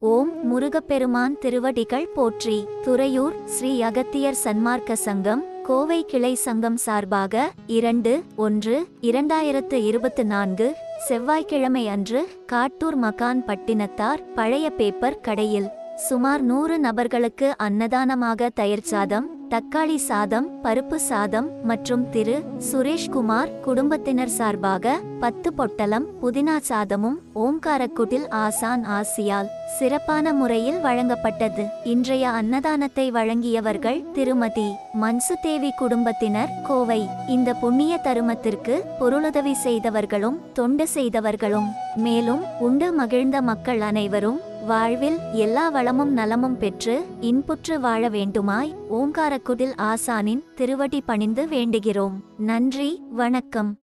ஓம் முருகப்பெருமான் திருவடிகள் போற்றி துறையூர் ஸ்ரீ அகத்தியர் சன்மார்க்க சங்கம் கோவை கிளை சங்கம் சார்பாக இரண்டு ஒன்று இரண்டாயிரத்து இருபத்து நான்கு செவ்வாய்க்கிழமை அன்று காட்டூர் மகான் பட்டினத்தார் பழைய பேப்பர் கடையில் சுமார் நூறு நபர்களுக்கு அன்னதானமாக தயிர் சாதம் தக்காளி சாதம் பருப்பு சாதம் மற்றும் திரு சுரேஷ்குமார் குடும்பத்தினர் சார்பாக பத்து பொட்டலம் புதினா சாதமும் ஓம்காரக்குடில் ஆசான் ஆசியால் சிறப்பான முறையில் வழங்கப்பட்டது இன்றைய அன்னதானத்தை வழங்கியவர்கள் திருமதி மன்சுதேவி குடும்பத்தினர் கோவை இந்த புண்ணிய தருமத்திற்கு பொருளுதவி செய்தவர்களும் தொண்டு செய்தவர்களும் மேலும் உண்டு மகிழ்ந்த மக்கள் அனைவரும் வாழ்வில் எல்லா வளமும் நலமும் பெற்று இன்புற்று வாழ வேண்டுமாய் ஓங்காரக்குடில் ஆசானின் திருவடி பணிந்து வேண்டுகிறோம் நன்றி வணக்கம்